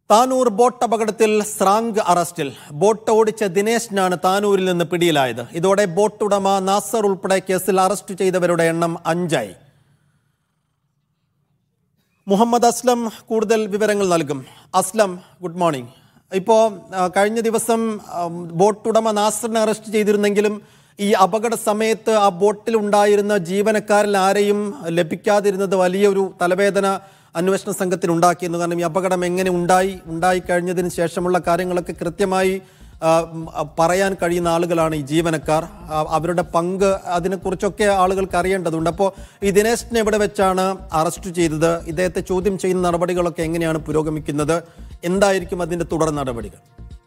Tanur boat അപകടത്തിൽ സ്രാങ്ക് അറസ്റ്റിൽ boat ഓടിച്ച ദിനേശിനാണ് താനൂരിൽ നിന്ന് പിടിയിലായത് ഇതോടെ ബോട്ട് ഉടമ നാസർ ഉൾപ്പെടെ കേസിൽ അറസ്റ്റ് ചെയ്തവരുടെ എണ്ണം അഞ്ചായി മുഹമ്മദ് അസ്ലം കൂടുതൽ വിവരങ്ങൾ നൽകും അസ്ലം ഗുഡ് മോർണിംഗ് ഇപ്പോൾ കഴിഞ്ഞ ദിവസം ഉം, ബോട്ട് ഉടമ നാസറിനെ അറസ്റ്റ് ചെയ്തിരുന്നെങ്കിലും ഈ അപകട സമയത്ത് ആ ബോട്ടിൽ ഉണ്ടായിരുന്ന ജീവനക്കാരിൽ ആരെയും ലഭിക്കാതിരുന്നത് വലിയൊരു തലവേദന അന്വേഷണ സംഘത്തിന് ഉണ്ടാക്കിയിരുന്നു കാരണം ഈ അപകടം എങ്ങനെ ഉണ്ടായി ഉണ്ടായി കഴിഞ്ഞതിന് ശേഷമുള്ള കാര്യങ്ങളൊക്കെ കൃത്യമായി ആ, ഉം, ആ, പറയാൻ കഴിയുന്ന ആളുകളാണ് ഈ ജീവനക്കാർ ആ, അവരുടെ പങ്ക് അതിനെക്കുറിച്ചൊക്കെ ആളുകൾക്ക് അറിയേണ്ടതുണ്ട് അപ്പോൾ ഈ ദിനേശിനെ എവിടെ വെച്ചാണ് അറസ്റ്റ് ചെയ്തത് ഇദ്ദേഹത്തെ ചോദ്യം ചെയ്യുന്ന നടപടികളൊക്കെ എങ്ങനെയാണ് പുരോഗമിക്കുന്നത് എന്തായിരിക്കും അതിന്റെ തുടർ നടപടികൾ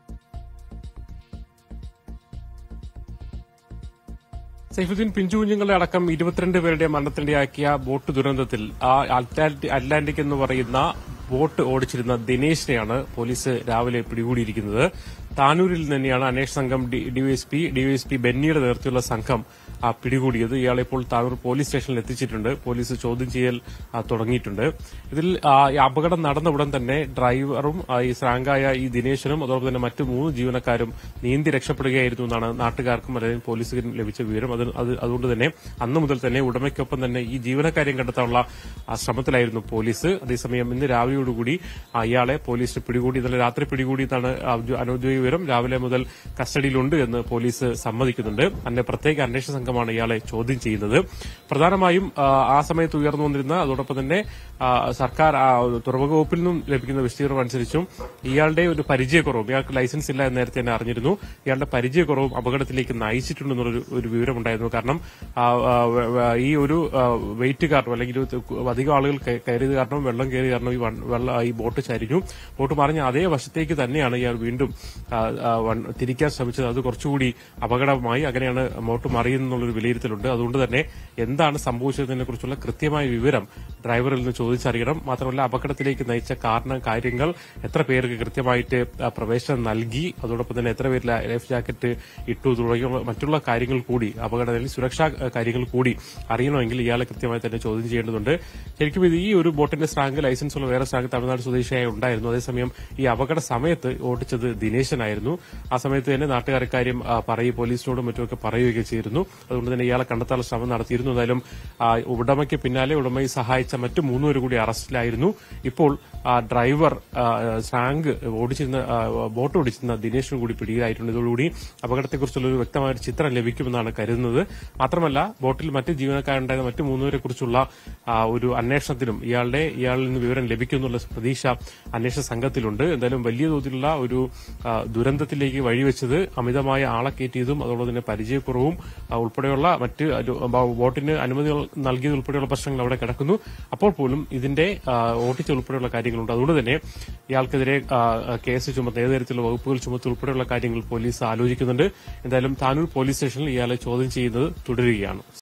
സൈഫുദ്ദീൻ പിഞ്ചു കുഞ്ഞുങ്ങളെ അടക്കം ഇരുപത്തിരണ്ട് പേരുടെ മരണത്തിനിടയാക്കിയ ബോട്ട് ദുരന്തത്തിൽ ആ അറ്റ്ലാന്റി- അറ്റ്ലാന്റിക് എന്ന് പറയുന്ന ബോട്ട് ഓടിച്ചിരുന്ന ദിനേശിനെയാണ് പോലീസ് രാവിലെ പിടികൂടിയിരിക്കുന്നത് താനൂരിൽ തന്നെയാണ് അന്വേഷണ സംഘം ഡിവൈഎസ്പി ഡിവൈഎസ്പി ബെന്നിയുടെ നേതൃത്വത്തിലുള്ള സംഘം ആ, പിടികൂടിയത് ഇയാളെ ഇപ്പോൾ താനൂർ പോലീസ് സ്റ്റേഷനിൽ എത്തിച്ചിട്ടുണ്ട് പോലീസ് ചോദ്യം ചെയ്യൽ ആ, തുടങ്ങിയിട്ടുണ്ട് ഇതിൽ ആ, ഈ അപകടം നടന്ന ഉടൻ തന്നെ ഡ്രൈവറും ആ, ഈ സ്രാങ്കായ ഈ ദിനേശനും അതോടൊപ്പം തന്നെ മറ്റു മൂന്ന് ജീവനക്കാരും നീന്തി രക്ഷപ്പെടുകയായിരുന്നു എന്നാണ് നാട്ടുകാർക്കും അല്ലെങ്കിൽ പോലീസിനും ലഭിച്ച വിവരം അത് അത് അതുകൊണ്ട് തന്നെ അന്ന് മുതൽ തന്നെ ഉടമയ്ക്കൊപ്പം തന്നെ ഈ ജീവനക്കാരെയും കണ്ടെത്താനുള്ള ആ, ശ്രമത്തിലായിരുന്നു പോലീസ് അതേസമയം ഇന്ന് രാവിലെയോടുകൂടി ആ, ഇയാളെ പോലീസ് പിടികൂടി ഇന്നലെ രാത്രി പിടികൂടി എന്നാണ് ഔദ്യോ- അനൌദ്യോഗിക വിവരം രാവിലെ മുതൽ കസ്റ്റഡിയിലുണ്ട് എന്ന് പോലീസ് സമ്മതിക്കുന്നുണ്ട് അന്നെ പ്രത്യേക അന്വേഷണ സംഘമാണ് ഇയാളെ ചോദ്യം ചെയ്യുന്നത് പ്രധാനമായും ആ, ആ സമയത്ത് ഉയർന്നു വന്നിരുന്ന അതോടൊപ്പം തന്നെ ആ, സർക്കാർ ആ, തുറമുഖ വകുപ്പിൽ നിന്നും ലഭിക്കുന്ന വിശദീകരണം അനുസരിച്ചും ഇയാളുടെ ഒരു പരിചയക്കുറവും ഇയാൾക്ക് ലൈസൻസ് ഇല്ല എന്ന് നേരത്തെ തന്നെ അറിഞ്ഞിരുന്നു ഇയാളുടെ പരിചയക്കുറവും അപകടത്തിലേക്ക് നയിച്ചിട്ടുണ്ടെന്നൊരു ഒരു വിവരമുണ്ടായിരുന്നു കാരണം ആ, ആ, വ- വ- ഈ ഒരു ആ, വെയിറ്റ് കാരണം അല്ലെങ്കിൽ ഒരു അധികം ആളുകൾ കയ- കയറിയത് കാരണം വെള്ളം കയറി കാരണം ഈ വൺ- വെള്ള ഈ ബോട്ട് ചരിഞ്ഞു ബോട്ട് മറിഞ്ഞ അതേ വശത്തേക്ക് തന്നെയാണ് ഇയാൾ വീണ്ടും ആ, ആ, വൺ- തിരിക്കാൻ ശ്രമിച്ചത് അത് കുറച്ചുകൂടി അപകടമായി അങ്ങനെയാണ് ബോട്ട് മറിയുന്നുള്ളൊരു വിലയിരുത്തലുണ്ട് അതുകൊണ്ട് തന്നെ എന്താണ് സംഭവിച്ചതിനെ കുറിച്ചുള്ള കൃത്യമായ വിവരം ഡ്രൈവറിൽ നിന്ന് ചോദിച്ചറിയണം മാത്രമല്ല അപകടത്തിലേക്ക് നയിച്ച കാരണം കാര്യങ്ങൾ എത്ര പേർക്ക് കൃത്യമായിട്ട് ആ, പ്രവേശനം നൽകി അതോടൊപ്പം തന്നെ എത്ര പേര് ല- ലൈഫ് ജാക്കറ്റ് ഇട്ടു തുടങ്ങിയുള്ള മറ്റുള്ള കാര്യങ്ങൾ കൂടി അപകടത്തിൽ സുരക്ഷാ ആ, കാര്യങ്ങൾ കൂടി അറിയണമെങ്കിൽ ഇയാളെ കൃത്യമായി തന്നെ ചോദ്യം ചെയ്യേണ്ടതുണ്ട് ശരിക്കും ഇത് ഈ ഒരു ബോട്ടിന്റെ സ്റ്റാങ്ക് ലൈസൻസ് ഉള്ള വേറെ സ്റ്റാങ്ക് തമിഴ്നാട് സ്വദേശിയായി ഉണ്ടായിരുന്നു അതേസമയം ഈ അപകട സമയത്ത് ഓടിച്ചത് ദിനേശനായിരുന്നു ആ സമയത്ത് തന്നെ നാട്ടുകാർ ഇക്കാര്യം ആ, പറയും പോലീസിനോടും മറ്റുമൊക്കെ പറയുകയൊക്കെ ചെയ്തിരുന്നു അതുകൊണ്ട് തന്നെ ഇയാളെ കണ്ടെത്താനുള്ള ശ്രമം നടത്തിയിരുന്നു എന്തായാലും ആ, ഉടമയ്ക്ക് പിന്നാലെ ഉടമയെ സഹായിച്ച മറ്റു മൂന്നുപേർ കൂടി അറസ്റ്റിലായിരുന്നു ഇപ്പോൾ ആ, ഡ്രൈവർ ആ, സ്റ്റാങ്ക് ഓടിച്ചിരുന്ന ആ, ബോട്ട് ഓടിച്ചിരുന്ന ദിനേശിനും കൂടി പിടിയിലായിട്ടുണ്ട് ഇതോടുകൂടി അപകടത്തെക്കുറിച്ചുള്ള ഒരു വ്യക്തമായ ഒരു ചിത്രം ലഭിക്കുമെന്നാണ് കരുതുന്നത് മാത്രമല്ല ബോട്ടിൽ മറ്റ് ജീവനക്കാരുണ്ടായ മറ്റ് മൂന്നുപേരെ കുറിച്ചുള്ള ആ, ഒരു അന്വേഷണത്തിലും ഇയാളുടെ ഇയാളിൽ നിന്ന് വിവരം ലഭിക്കുമെന്നുള്ള പ്രതീക്ഷ അന്വേഷണ സംഘത്തിലുണ്ട് എന്തായാലും വലിയ തോതിലുള്ള ഒരു ആ, ദുരന്തത്തിലേക്ക് വഴിവെച്ചത് അമിതമായ ആളെ കയറ്റിയതും അതോടൊപ്പം തന്നെ പരിചയക്കുറവും ആ, ഉൾപ്പെടെയുള്ള മറ്റ് ഒരു- ബ- ബോട്ടിന് അനുമതി നൽകിയത് ഉൾപ്പെടെയുള്ള പ്രശ്നങ്ങൾ അവിടെ കിടക്കുന്നു അപ്പോൾ പോലും ഇതിന്റെ ആ, ഓട്ടിച്ച ഉൾപ്പെടെയുള്ള കാര്യങ്ങളുണ്ട് അതുകൊണ്ട് തന്നെ ഇയാൾക്കെതിരെ ആ, കേസ് ചുമത്തുന്ന ഏത് തരത്തിലുള്ള വകുപ്പുകൾ ചുമത്തി ഉൾപ്പെടെയുള്ള കാര്യങ്ങൾ പോലീസ് ആലോചിക്കുന്നുണ്ട് എന്തായാലും താനൂർ പോലീസ് സ്റ്റേഷനിൽ ഇയാളെ ചോദ്യം ചെയ്യുന്നത് തുടരുകയാണ്